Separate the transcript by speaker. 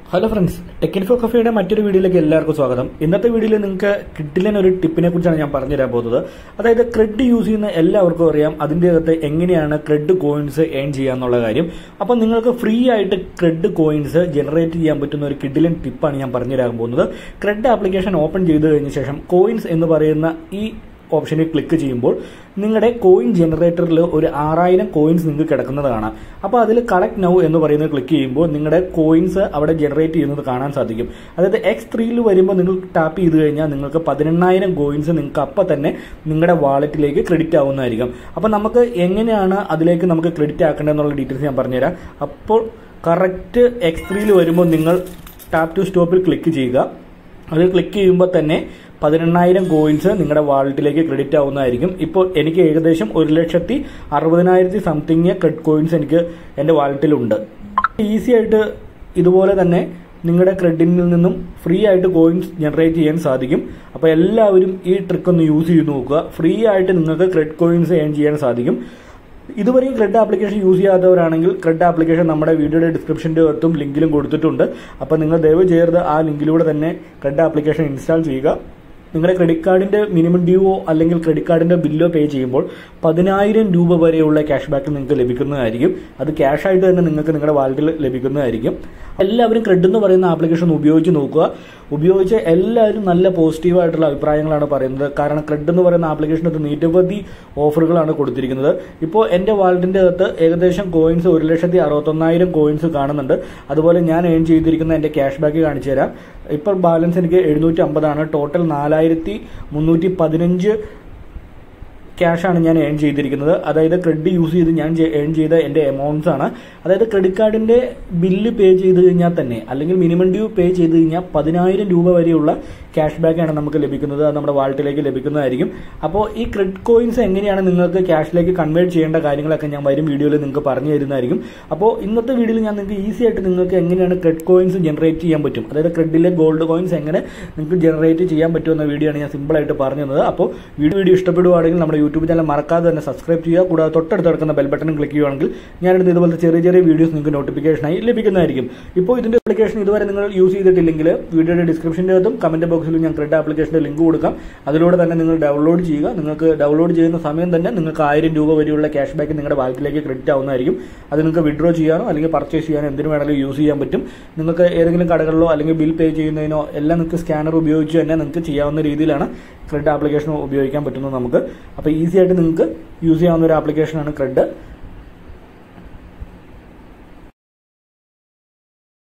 Speaker 1: hello friends ടെക്കിൻഫോ കഫേയുടെ മറ്റൊരു വീഡിയോയിലേക്ക് എല്ലാവർക്കും സ്വാഗതം ഇന്നത്തെ വീഡിയോയിൽ നിങ്ങൾക്ക് കിഡിലൻ ഒരു ടിപ്പിനെ കുറിച്ചാണ് ഞാൻ പറഞ്ഞുതരാൻ പോകുന്നത് അതായത് ക്രെഡ് യൂസ് ചെയ്യുന്ന എല്ലാവർക്കും അറിയാം അതിൻ്റെ അകത്ത് എങ്ങനെയാണ് ക്രെഡ് കോയിൻസ് ഏൺ ചെയ്യാന്നുള്ള കാര്യം അപ്പം നിങ്ങൾക്ക് ഫ്രീ ആയിട്ട് ക്രെഡ് കോയിൻസ് ജനറേറ്റ് ചെയ്യാൻ പറ്റുന്ന ഒരു കിഡിലൻ ടിപ്പാണ് ഞാൻ പറഞ്ഞുതരാൻ പോകുന്നത് ക്രെഡ് ആപ്ലിക്കേഷൻ ഓപ്പൺ ചെയ്ത് കഴിഞ്ഞ ശേഷം കോയിൻസ് എന്ന് പറയുന്ന ഈ ഓപ്ഷനിൽ ക്ലിക്ക് ചെയ്യുമ്പോൾ നിങ്ങളുടെ കോയിൻ ജനറേറ്ററിൽ ഒരു ആറായിരം കോയിൻസ് നിങ്ങൾക്ക് കിടക്കുന്നത് കാണാം അപ്പോൾ അതിൽ കളക്ട് നൗ എന്ന് പറയുന്നത് ക്ലിക്ക് ചെയ്യുമ്പോൾ നിങ്ങളുടെ കോയിൻസ് അവിടെ ജനറേറ്റ് ചെയ്യുന്നത് കാണാൻ സാധിക്കും അതായത് എക്സ് ത്രീയിൽ വരുമ്പോൾ നിങ്ങൾ ടാപ്പ് ചെയ്ത് കഴിഞ്ഞാൽ നിങ്ങൾക്ക് പതിനെണ്ണായിരം കോയിൻസ് നിങ്ങൾക്ക് അപ്പം തന്നെ നിങ്ങളുടെ വാളറ്റിലേക്ക് ക്രെഡിറ്റ് ആവുന്നതായിരിക്കും അപ്പോൾ നമുക്ക് എങ്ങനെയാണ് അതിലേക്ക് നമുക്ക് ക്രെഡിറ്റ് ആക്കേണ്ടതെന്നുള്ള ഡീറ്റെയിൽസ് ഞാൻ പറഞ്ഞുതരാം അപ്പോൾ കറക്റ്റ് എക്സ് ത്രീയിൽ വരുമ്പോൾ നിങ്ങൾ ടാപ്പ് ടു സ്റ്റോപ്പിൽ ക്ലിക്ക് ചെയ്യുക അതിൽ ക്ലിക്ക് ചെയ്യുമ്പോൾ തന്നെ പതിനെണ്ണായിരം കോയിൻസ് നിങ്ങളുടെ വാളറ്റിലേക്ക് ക്രെഡിറ്റ് ആവുന്നതായിരിക്കും ഇപ്പോൾ എനിക്ക് ഏകദേശം ഒരു ലക്ഷത്തി അറുപതിനായിരത്തി സംതിങ് ക്രെഡിറ്റ് കോയിൻസ് എനിക്ക് എൻ്റെ വാളറ്റിലുണ്ട് ഈസി ആയിട്ട് ഇതുപോലെ തന്നെ നിങ്ങളുടെ ക്രെഡിറ്റിൽ നിന്നും ഫ്രീ ആയിട്ട് കോയിൻസ് ജനറേറ്റ് ചെയ്യാൻ സാധിക്കും അപ്പോൾ എല്ലാവരും ഈ ട്രിക്ക് ഒന്ന് യൂസ് ചെയ്ത് നോക്കുക ഫ്രീ ആയിട്ട് നിങ്ങൾക്ക് ക്രെഡിറ്റ് കോയിൻസ് ഏൺ ചെയ്യാൻ സാധിക്കും ഇതുവരെയും ക്രെഡ് ആപ്ലിക്കേഷൻ യൂസ് ചെയ്യാത്തവരാണെങ്കിൽ ക്രെഡ് ആപ്ലിക്കേഷൻ നമ്മുടെ വീഡിയോയുടെ ഡിസ്ക്രിപ്ഷൻ്റെ അകത്തും ലിങ്കിലും കൊടുത്തിട്ടുണ്ട് അപ്പോൾ നിങ്ങൾ ദയവ് ചെയ്ത് ആ ലിങ്കിലൂടെ തന്നെ ക്രെഡ് ആപ്ലിക്കേഷൻ ഇൻസ്റ്റാൾ ചെയ്യുക നിങ്ങളുടെ ക്രെഡിറ്റ് കാർഡിന്റെ മിനിമം ഡ്യൂവോ അല്ലെങ്കിൽ ക്രെഡിറ്റ് കാർഡിന്റെ ബില്ലോ പേ ചെയ്യുമ്പോൾ പതിനായിരം രൂപ വരെയുള്ള ക്യാഷ് ബാക്ക് നിങ്ങൾക്ക് ലഭിക്കുന്നതായിരിക്കും അത് ക്യാഷ് ആയിട്ട് തന്നെ നിങ്ങൾക്ക് നിങ്ങളുടെ വാലറ്റിൽ ലഭിക്കുന്നതായിരിക്കും എല്ലാവരും ക്രെഡ് എന്ന് പറയുന്ന ആപ്ലിക്കേഷൻ ഉപയോഗിച്ച് നോക്കുക ഉപയോഗിച്ച് എല്ലാവരും നല്ല പോസിറ്റീവായിട്ടുള്ള അഭിപ്രായങ്ങളാണ് പറയുന്നത് കാരണം ക്രെഡ് എന്ന് പറയുന്ന ആപ്ലിക്കേഷനകത്ത് നിരവധി ഓഫറുകളാണ് കൊടുത്തിരിക്കുന്നത് ഇപ്പോൾ എൻ്റെ വാലറ്റിൻ്റെ അകത്ത് ഏകദേശം കോയിൻസ് ഒരു ലക്ഷത്തി അറുപത്തൊന്നായിരം കോയിൻസ് കാണുന്നുണ്ട് അതുപോലെ ഞാൻ ഏൺ ചെയ്തിരിക്കുന്ന എൻ്റെ ക്യാഷ് ബാക്ക് കാണിച്ചു തരാം ഇപ്പോൾ ബാലൻസ് എനിക്ക് എഴുന്നൂറ്റി അമ്പതാണ് ടോട്ടൽ നാലായിരത്തി മുന്നൂറ്റി പതിനഞ്ച് ക്യാഷാണ് ഞാൻ ഏൺ ചെയ്തിരിക്കുന്നത് അതായത് ക്രെഡിറ്റ് യൂസ് ചെയ്ത് ഞാൻ ഏൺ ചെയ്ത എൻ്റെ എമൗണ്ട്സ് ആണ് അതായത് ക്രെഡിറ്റ് കാർഡിന്റെ ബില്ല് പേ ചെയ്ത് കഴിഞ്ഞാൽ തന്നെ അല്ലെങ്കിൽ മിനിമം ഡ്യൂ പേ ചെയ്ത് കഴിഞ്ഞാൽ പതിനായിരം രൂപ വരെയുള്ള ക്യാഷ് ബാക്ക് ആണ് നമുക്ക് ലഭിക്കുന്നത് അത് നമ്മുടെ വാലറ്റിലേക്ക് ലഭിക്കുന്നതായിരിക്കും അപ്പോൾ ഈ ക്രെഡിറ്റ് കോയിൻസ് എങ്ങനെയാണ് നിങ്ങൾക്ക് ക്യാഷിലേക്ക് കൺവേർട്ട് ചെയ്യേണ്ട കാര്യങ്ങളൊക്കെ ഞാൻ വരും വീഡിയോയിൽ നിങ്ങൾക്ക് പറഞ്ഞു തരുന്നതായിരിക്കും അപ്പോൾ ഇന്നത്തെ വീഡിയോയിൽ ഞാൻ നിങ്ങൾക്ക് ഈസി ആയിട്ട് നിങ്ങൾക്ക് എങ്ങനെയാണ് ക്രെഡിറ്റ് കോയിൻസ് ജനറേറ്റ് ചെയ്യാൻ പറ്റും അതായത് ക്രെഡിറ്റിലെ ഗോൾഡ് കോയിൻസ് എങ്ങനെ നിങ്ങൾക്ക് ജനറേറ്റ് ചെയ്യാൻ പറ്റുമെന്ന വീഡിയോ ആണ് ഞാൻ സിമ്പിളായിട്ട് പറഞ്ഞു തന്നത് അപ്പോൾ വീഡിയോ വീഡിയോ ഇഷ്ടപ്പെടുവാണെങ്കിൽ നമ്മുടെ യൂട്യൂബ് ചാനൽ മറക്കാതെ തന്നെ സബ്സ്ക്രൈബ് ചെയ്യുക കൂടാതെ തൊട്ടടുത്ത് കിടക്കുന്ന ബെൽ ബട്ടൺ ക്ലിക്ക് ചെയ്യുകയാണെങ്കിൽ ഞാനിടുന്ന ഇതുപോലത്തെ ചെറിയ ചെറിയ വീഡിയോസ് നിങ്ങൾക്ക് നോട്ടിഫിക്കേഷനായി ലഭിക്കുന്നതായിരിക്കും ഇപ്പോൾ ഇതിന്റെ ആപ്ലിക്കേഷൻ ഇതുവരെ നിങ്ങൾ യൂസ് ചെയ്തിട്ടില്ലെങ്കിൽ വീഡിയോയുടെ ഡിസ്ക്രിപ്ഷൻ്റെ അകത്തും കമന്റ് ബോക്സിലും ഞാൻ ക്രെഡ് ആപ്ലിക്കേഷന്റെ ലിങ്ക് കൊടുക്കാം അതിലൂടെ തന്നെ നിങ്ങൾ ഡൗൺലോഡ് ചെയ്യുക നിങ്ങൾക്ക് ഡൗൺലോഡ് ചെയ്യുന്ന സമയം തന്നെ നിങ്ങൾക്ക് ആയിരം രൂപ വരെയുള്ള ക്യാഷ് ബാക്ക് നിങ്ങളുടെ വാലറ്റിലേക്ക് ക്രെഡിറ്റ് ആവുന്നതായിരിക്കും അത് നിങ്ങൾക്ക് വിഡ്രോ ചെയ്യാനോ അല്ലെങ്കിൽ പർച്ചേസ് ചെയ്യാനോ എന്തിനു വേണമെങ്കിലും യൂസ് ചെയ്യാൻ പറ്റും നിങ്ങൾക്ക് ഏതെങ്കിലും കടകളിലോ അല്ലെങ്കിൽ ബിൽ പേ ചെയ്യുന്നതിനോ എല്ലാം നിങ്ങൾക്ക് സ്കാനർ ഉപയോഗിച്ച് തന്നെ നിങ്ങൾക്ക് ചെയ്യാവുന്ന രീതിയിലാണ് ക്രെഡ് ആപ്ലിക്കേഷൻ ഉപയോഗിക്കാൻ പറ്റുന്നത് നമുക്ക് അപ്പോൾ ഈസി ആയിട്ട് നിങ്ങൾക്ക് യൂസ് ചെയ്യാവുന്ന ഒരു ആപ്ലിക്കേഷനാണ് ക്രെഡ്